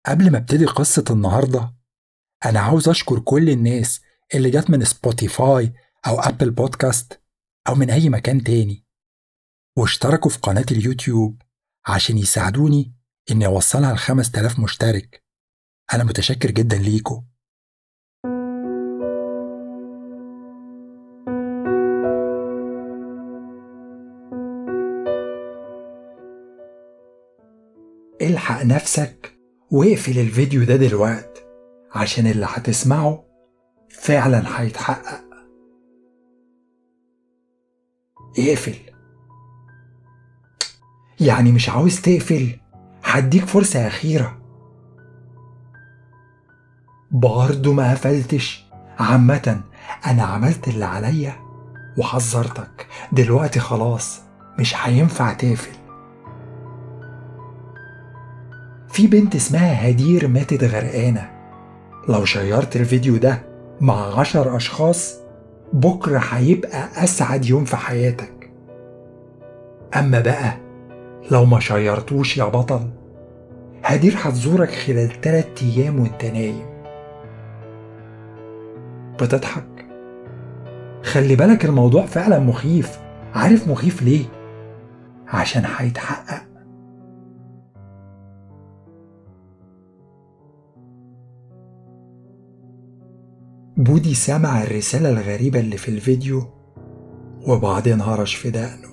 قبل ما ابتدي قصة النهاردة أنا عاوز أشكر كل الناس اللي جت من سبوتيفاي أو أبل بودكاست أو من أي مكان تاني واشتركوا في قناة اليوتيوب عشان يساعدوني إني أوصلها لخمس تلاف مشترك أنا متشكر جدا ليكم الحق نفسك واقفل الفيديو ده دلوقت عشان اللي هتسمعه فعلا هيتحقق اقفل يعني مش عاوز تقفل هديك فرصة أخيرة برضه ما قفلتش عامة أنا عملت اللي عليا وحذرتك دلوقتي خلاص مش هينفع تقفل في بنت اسمها هدير ماتت غرقانة لو شيرت الفيديو ده مع عشر أشخاص بكرة هيبقى أسعد يوم في حياتك أما بقى لو ما شيرتوش يا بطل هدير هتزورك خلال تلات أيام وانت نايم بتضحك خلي بالك الموضوع فعلا مخيف عارف مخيف ليه عشان هيتحقق بودي سمع الرسالة الغريبة اللي في الفيديو وبعدين هرش في دقنه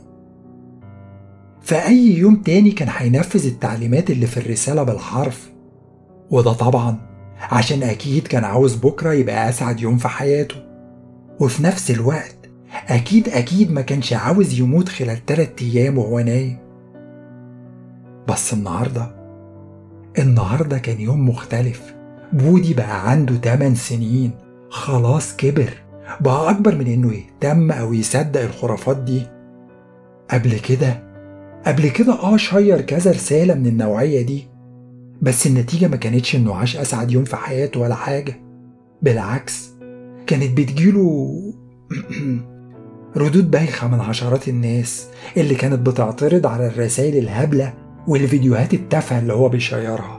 فأي يوم تاني كان هينفذ التعليمات اللي في الرسالة بالحرف وده طبعا عشان أكيد كان عاوز بكرة يبقى أسعد يوم في حياته وفي نفس الوقت أكيد أكيد ما كانش عاوز يموت خلال تلات أيام وهو نايم بس النهاردة النهاردة كان يوم مختلف بودي بقى عنده 8 سنين خلاص كبر بقى أكبر من إنه يهتم أو يصدق الخرافات دي قبل كده قبل كده آه شير كذا رسالة من النوعية دي بس النتيجة ما كانتش إنه عاش أسعد يوم في حياته ولا حاجة بالعكس كانت بتجيله ردود بايخة من عشرات الناس اللي كانت بتعترض على الرسائل الهبلة والفيديوهات التافهة اللي هو بيشيرها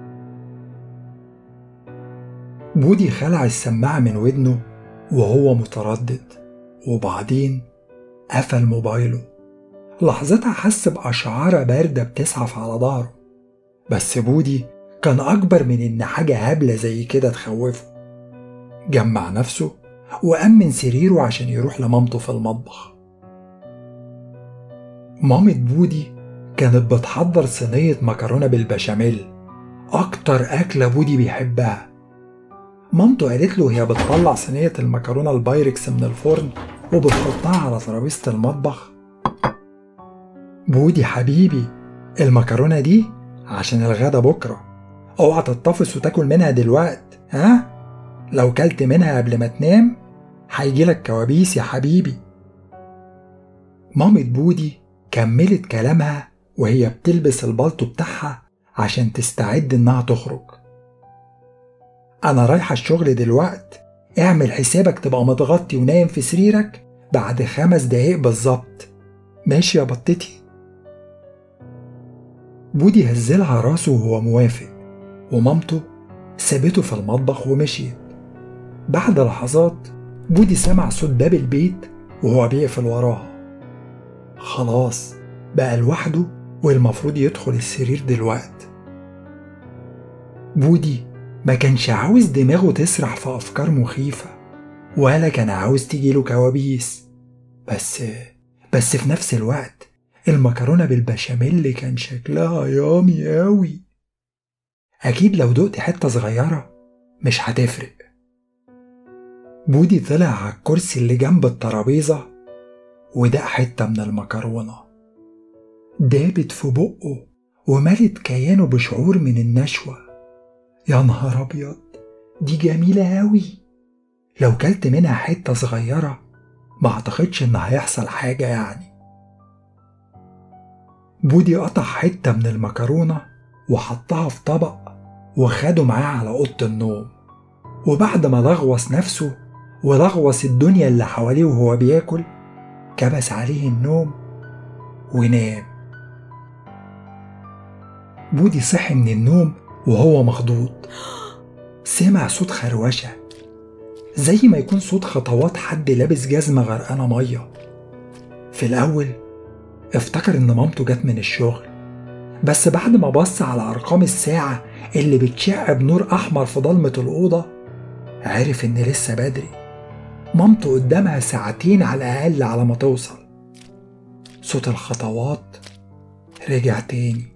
بودي خلع السماعة من ودنه وهو متردد وبعدين قفل موبايله لحظتها حس بأشعارة باردة بتسعف على ظهره بس بودي كان أكبر من إن حاجة هبلة زي كده تخوفه جمع نفسه وقام من سريره عشان يروح لمامته في المطبخ مامة بودي كانت بتحضر صينية مكرونة بالبشاميل أكتر أكلة بودي بيحبها مامته قالت له هي بتطلع صينية المكرونة البايركس من الفرن وبتحطها على ترابيزة المطبخ بودي حبيبي المكرونة دي عشان الغدا بكرة اوعى تتطفس وتاكل منها دلوقت ها لو كلت منها قبل ما تنام هيجيلك كوابيس يا حبيبي مامة بودي كملت كلامها وهي بتلبس البلطو بتاعها عشان تستعد انها تخرج انا رايحة الشغل دلوقت اعمل حسابك تبقى متغطي ونايم في سريرك بعد خمس دقايق بالظبط ماشي يا بطتي بودي هزلها راسه وهو موافق ومامته سابته في المطبخ ومشيت بعد لحظات بودي سمع صوت باب البيت وهو بيقفل وراها خلاص بقى لوحده والمفروض يدخل السرير دلوقت بودي ما كانش عاوز دماغه تسرح في أفكار مخيفة ولا كان عاوز تجيله كوابيس بس بس في نفس الوقت المكرونة بالبشاميل كان شكلها يامي أوي أكيد لو دقت حتة صغيرة مش هتفرق بودي طلع على الكرسي اللي جنب الترابيزة ودق حتة من المكرونة دابت في بقه وملت كيانه بشعور من النشوة يا نهار أبيض دي جميلة أوي لو كلت منها حتة صغيرة ما أعتقدش إن هيحصل حاجة يعني بودي قطع حتة من المكرونة وحطها في طبق وخده معاه على أوضة النوم وبعد ما لغوص نفسه ولغوص الدنيا اللي حواليه وهو بياكل كبس عليه النوم ونام بودي صحي من النوم وهو مخضوض سمع صوت خروشة زي ما يكون صوت خطوات حد لابس جزمة غرقانة مية في الأول افتكر إن مامته جت من الشغل بس بعد ما بص على أرقام الساعة اللي بتشع بنور أحمر في ضلمة الأوضة عرف إن لسه بدري مامته قدامها ساعتين على الأقل على ما توصل صوت الخطوات رجع تاني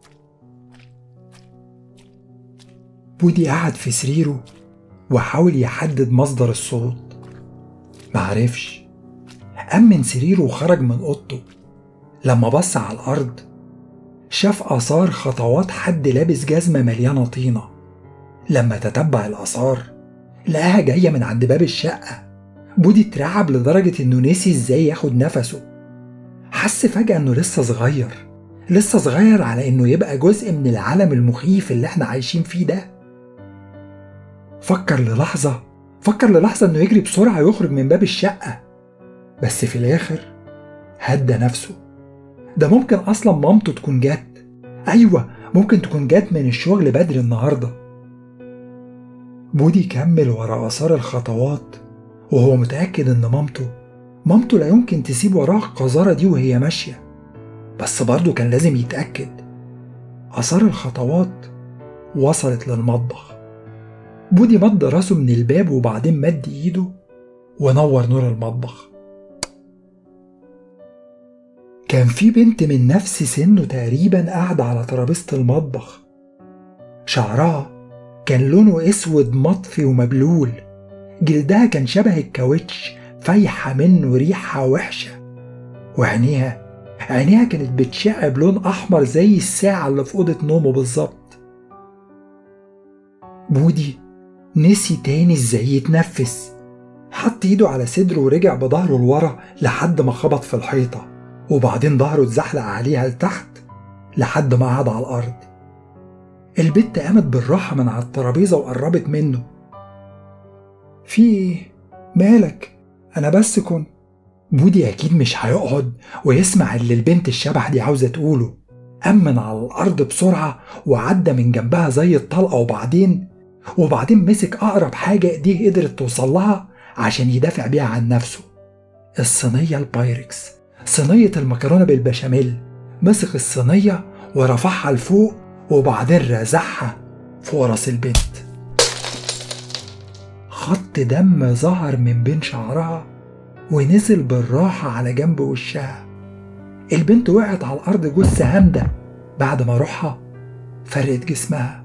بودي قعد في سريره وحاول يحدد مصدر الصوت معرفش قام من سريره وخرج من اوضته لما بص على الارض شاف اثار خطوات حد لابس جزمه مليانه طينه لما تتبع الاثار لقاها جايه من عند باب الشقه بودي اترعب لدرجه انه نسي ازاي ياخد نفسه حس فجاه انه لسه صغير لسه صغير على انه يبقى جزء من العالم المخيف اللي احنا عايشين فيه ده فكر للحظة فكر للحظة انه يجري بسرعة ويخرج من باب الشقة بس في الآخر هدى نفسه ده ممكن أصلا مامته تكون جت أيوة ممكن تكون جت من الشغل بدري النهاردة بودي كمل ورا آثار الخطوات وهو متأكد إن مامته مامته لا يمكن تسيب وراها القذارة دي وهي ماشية بس برضه كان لازم يتأكد آثار الخطوات وصلت للمطبخ بودي مد راسه من الباب وبعدين مد ايده ونور نور المطبخ كان في بنت من نفس سنه تقريبا قاعدة على ترابيزة المطبخ شعرها كان لونه اسود مطفي ومبلول جلدها كان شبه الكاوتش فايحة منه ريحة وحشة وعينيها عينيها كانت بتشع بلون أحمر زي الساعة اللي في أوضة نومه بالظبط بودي نسي تاني ازاي يتنفس حط ايده على صدره ورجع بظهره لورا لحد ما خبط في الحيطة وبعدين ظهره اتزحلق عليها لتحت لحد ما قعد على الأرض البت قامت بالراحة من على الترابيزة وقربت منه في ايه؟ مالك؟ أنا بس كنت بودي أكيد مش هيقعد ويسمع اللي البنت الشبح دي عاوزة تقوله قام من على الأرض بسرعة وعدى من جنبها زي الطلقة وبعدين وبعدين مسك أقرب حاجة إيديه قدرت توصل لها عشان يدافع بيها عن نفسه الصينية البايركس صينية المكرونة بالبشاميل مسك الصينية ورفعها لفوق وبعدين رزعها فوق راس البنت خط دم ظهر من بين شعرها ونزل بالراحة على جنب وشها البنت وقعت على الأرض جثة هامدة بعد ما روحها فرقت جسمها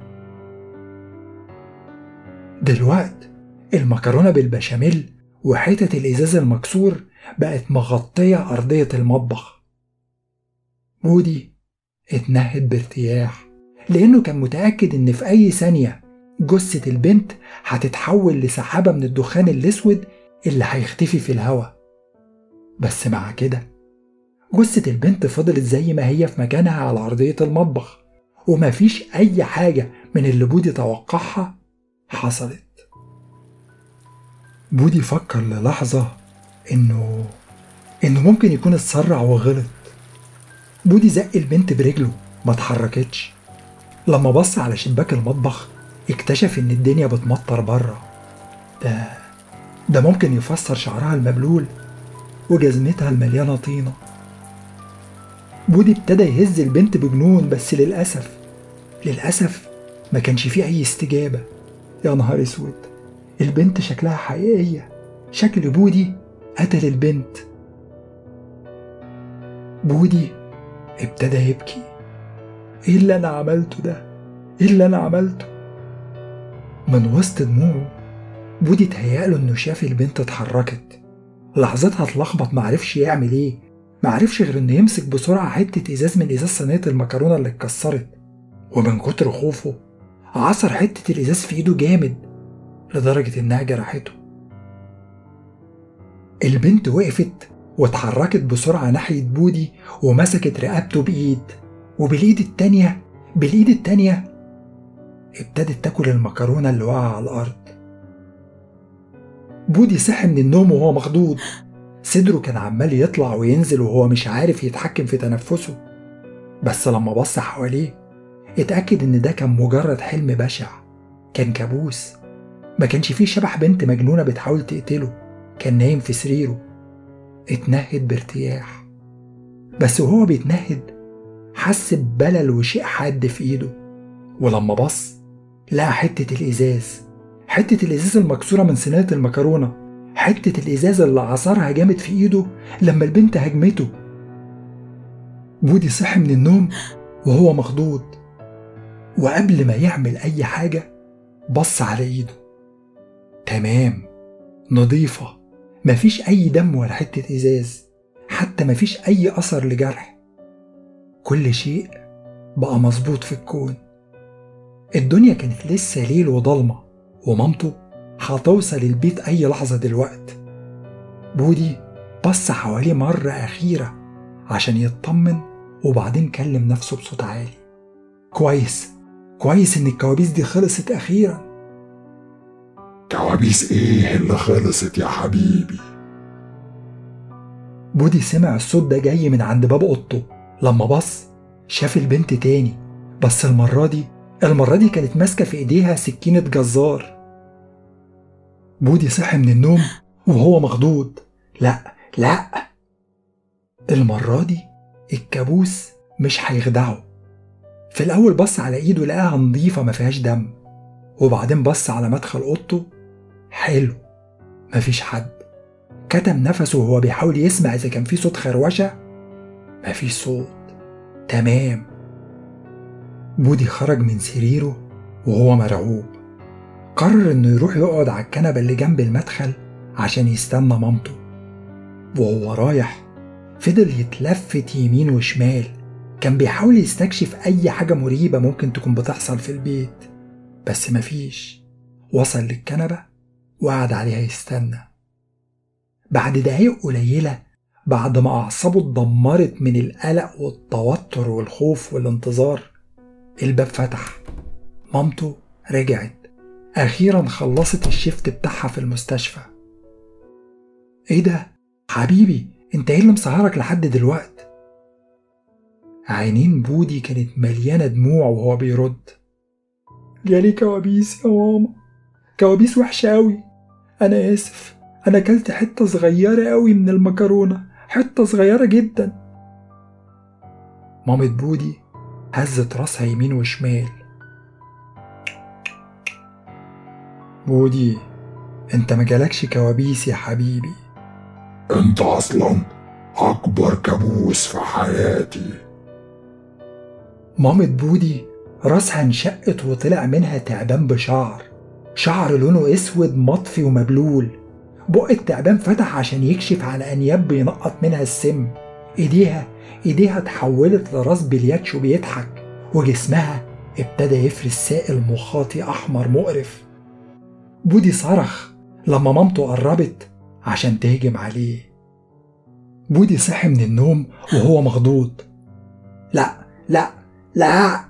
دلوقت المكرونة بالبشاميل وحتة الإزاز المكسور بقت مغطية أرضية المطبخ بودي اتنهد بارتياح لأنه كان متأكد إن في أي ثانية جثة البنت هتتحول لسحابة من الدخان الأسود اللي هيختفي في الهواء بس مع كده جثة البنت فضلت زي ما هي في مكانها على أرضية المطبخ ومفيش أي حاجة من اللي بودي توقعها حصلت بودي فكر للحظة إنه إنه ممكن يكون اتسرع وغلط بودي زق البنت برجله ما اتحركتش لما بص على شباك المطبخ اكتشف إن الدنيا بتمطر بره ده ده ممكن يفسر شعرها المبلول وجزمتها المليانة طينة بودي ابتدى يهز البنت بجنون بس للأسف للأسف ما كانش فيه أي استجابة يا نهار اسود البنت شكلها حقيقية شكل بودي قتل البنت بودي ابتدى يبكي ايه اللي انا عملته ده ايه اللي انا عملته من وسط دموعه بودي تهيأله انه شاف البنت اتحركت لحظتها اتلخبط معرفش يعمل ايه معرفش غير انه يمسك بسرعة حتة ازاز من ازاز صينية المكرونة اللي اتكسرت ومن كتر خوفه عصر حتة الازاز في ايده جامد لدرجة انها جرحته البنت وقفت واتحركت بسرعة ناحية بودي ومسكت رقبته بإيد وبالإيد التانية بالإيد التانية ابتدت تاكل المكرونة اللي وقع على الأرض بودي صحي من النوم وهو مخضوض صدره كان عمال يطلع وينزل وهو مش عارف يتحكم في تنفسه بس لما بص حواليه اتأكد إن ده كان مجرد حلم بشع كان كابوس ما كانش فيه شبح بنت مجنونة بتحاول تقتله كان نايم في سريره اتنهد بارتياح بس وهو بيتنهد حس ببلل وشيء حاد في ايده ولما بص لقى حتة الإزاز حتة الإزاز المكسورة من صينية المكرونة حتة الإزاز اللي عصرها جامد في إيده لما البنت هجمته بودي صحي من النوم وهو مخضوض وقبل ما يعمل أي حاجة بص على إيده تمام نظيفة مفيش أي دم ولا حتة إزاز حتى مفيش أي أثر لجرح كل شيء بقى مظبوط في الكون الدنيا كانت لسه ليل وضلمة ومامته هتوصل البيت أي لحظة دلوقت بودي بص حواليه مرة أخيرة عشان يطمن وبعدين كلم نفسه بصوت عالي كويس كويس إن الكوابيس دي خلصت أخيرا كوابيس ايه اللي خلصت يا حبيبي بودي سمع الصوت ده جاي من عند باب اوضته لما بص شاف البنت تاني بس المرة دي المرة دي كانت ماسكة في ايديها سكينة جزار بودي صحي من النوم وهو مخضوض لا لا المرة دي الكابوس مش هيخدعه في الأول بص على إيده لقاها نظيفة ما فيهاش دم وبعدين بص على مدخل أوضته حلو مفيش حد كتم نفسه وهو بيحاول يسمع إذا كان في صوت خروشة مفيش صوت تمام بودي خرج من سريره وهو مرعوب قرر إنه يروح يقعد على الكنبة اللي جنب المدخل عشان يستنى مامته وهو رايح فضل يتلفت يمين وشمال كان بيحاول يستكشف أي حاجة مريبة ممكن تكون بتحصل في البيت بس مفيش وصل للكنبة وقعد عليها يستنى بعد دقايق قليلة بعد ما أعصابه اتدمرت من القلق والتوتر والخوف والانتظار الباب فتح مامته رجعت أخيرا خلصت الشيفت بتاعها في المستشفى إيه ده؟ حبيبي أنت إيه اللي مسهرك لحد دلوقت؟ عينين بودي كانت مليانة دموع وهو بيرد جالي كوابيس يا ماما كوابيس وحشة أوي أنا آسف أنا أكلت حتة صغيرة أوي من المكرونة حتة صغيرة جدا مامة بودي هزت راسها يمين وشمال بودي انت ما جالكش كوابيس يا حبيبي انت اصلا اكبر كابوس في حياتي مامة بودي راسها انشقت وطلع منها تعبان بشعر شعر لونه اسود مطفي ومبلول بق التعبان فتح عشان يكشف على انياب بينقط منها السم ايديها ايديها اتحولت لراس بلياتشو بيضحك وجسمها ابتدى يفرز سائل مخاطي احمر مقرف بودي صرخ لما مامته قربت عشان تهجم عليه بودي صحي من النوم وهو مخضوض لا لا لا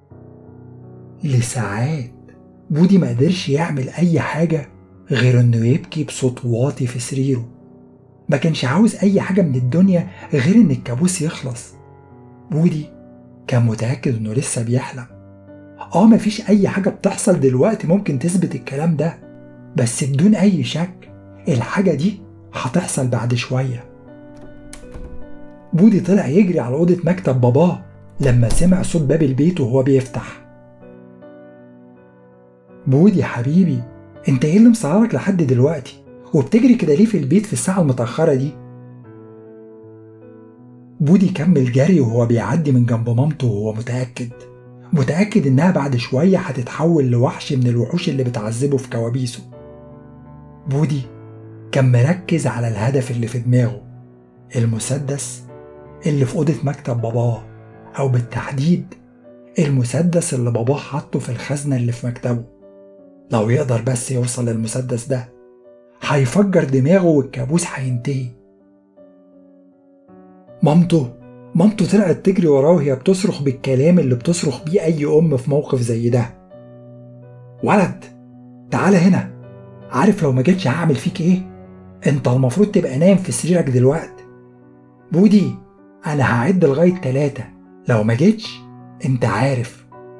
لساعات بودي ما قدرش يعمل أي حاجة غير إنه يبكي بصوت واطي في سريره ما كانش عاوز أي حاجة من الدنيا غير إن الكابوس يخلص بودي كان متأكد إنه لسه بيحلم آه مفيش أي حاجة بتحصل دلوقتي ممكن تثبت الكلام ده بس بدون أي شك الحاجة دي هتحصل بعد شوية بودي طلع يجري على أوضة مكتب باباه لما سمع صوت باب البيت وهو بيفتح بودي حبيبي انت ايه اللي مسهرك لحد دلوقتي وبتجري كده ليه في البيت في الساعة المتأخرة دي بودي كمل جري وهو بيعدي من جنب مامته وهو متأكد متأكد إنها بعد شوية هتتحول لوحش من الوحوش اللي بتعذبه في كوابيسه بودي كان مركز على الهدف اللي في دماغه المسدس اللي في أوضة مكتب باباه أو بالتحديد المسدس اللي باباه حطه في الخزنة اللي في مكتبه لو يقدر بس يوصل للمسدس ده هيفجر دماغه والكابوس هينتهي مامته مامته طلعت تجري وراه وهي بتصرخ بالكلام اللي بتصرخ بيه أي أم في موقف زي ده ولد تعالى هنا عارف لو ما جيتش هعمل فيك ايه انت المفروض تبقى نايم في سريرك دلوقتي بودي انا هعد لغاية تلاتة لو ما جيتش انت عارف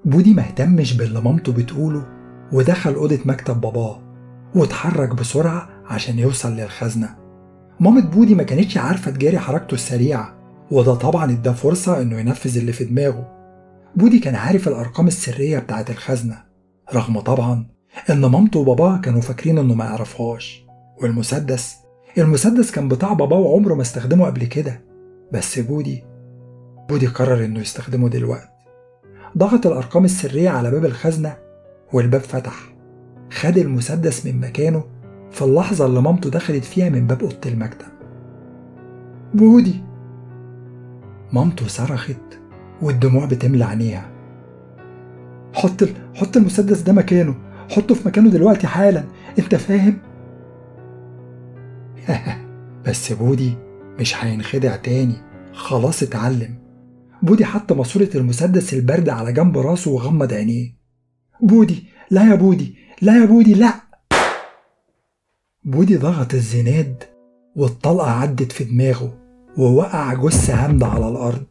بودي مهتمش باللي مامته بتقوله ودخل أوضة مكتب باباه واتحرك بسرعة عشان يوصل للخزنة مامة بودي ما كانتش عارفة تجاري حركته السريعة وده طبعا ادى فرصة انه ينفذ اللي في دماغه بودي كان عارف الأرقام السرية بتاعت الخزنة رغم طبعا إن مامته وباباه كانوا فاكرين إنه ما يعرفهاش والمسدس المسدس كان بتاع باباه وعمره ما استخدمه قبل كده بس بودي بودي قرر إنه يستخدمه دلوقتي ضغط الأرقام السرية على باب الخزنة والباب فتح خد المسدس من مكانه في اللحظة اللي مامته دخلت فيها من باب أوضة المكتب بودي مامته صرخت والدموع بتملى عينيها حط ال... حط المسدس ده مكانه حطه في مكانه دلوقتي حالا انت فاهم بس بودي مش هينخدع تاني خلاص اتعلم بودي حط ماسورة المسدس البارد على جنب راسه وغمض عينيه بودي لا يا بودي لا يا بودي لا بودي ضغط الزناد والطلقة عدت في دماغه ووقع جثة هامدة على الأرض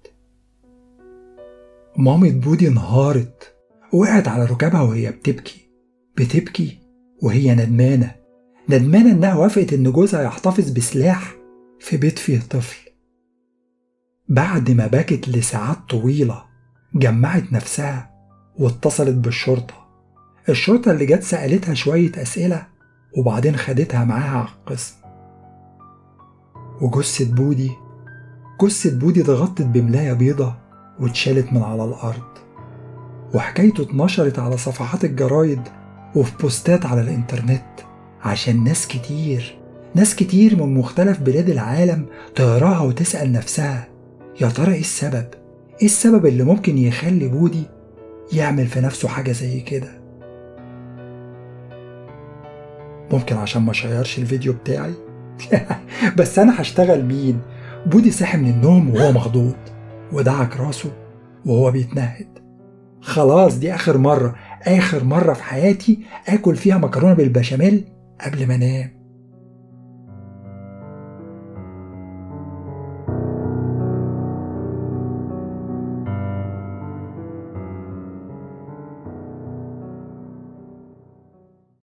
مامة بودي انهارت وقعت على ركابها وهي بتبكي بتبكي وهي ندمانة ندمانة إنها وافقت إن جوزها يحتفظ بسلاح في بيت فيه طفل بعد ما بكت لساعات طويلة جمعت نفسها واتصلت بالشرطة الشرطة اللي جت سألتها شوية أسئلة وبعدين خدتها معاها على القسم وجثة بودي جثة بودي اتغطت بملاية بيضة واتشالت من على الأرض وحكايته اتنشرت على صفحات الجرايد وفي بوستات على الإنترنت عشان ناس كتير ناس كتير من مختلف بلاد العالم تقراها وتسأل نفسها يا ترى ايه السبب؟ ايه السبب اللي ممكن يخلي بودي يعمل في نفسه حاجة زي كده؟ ممكن عشان ما شيرش الفيديو بتاعي بس انا هشتغل مين بودي صحي من النوم وهو مخضوض ودعك راسه وهو بيتنهد خلاص دي اخر مرة اخر مرة في حياتي اكل فيها مكرونة بالبشاميل قبل ما انام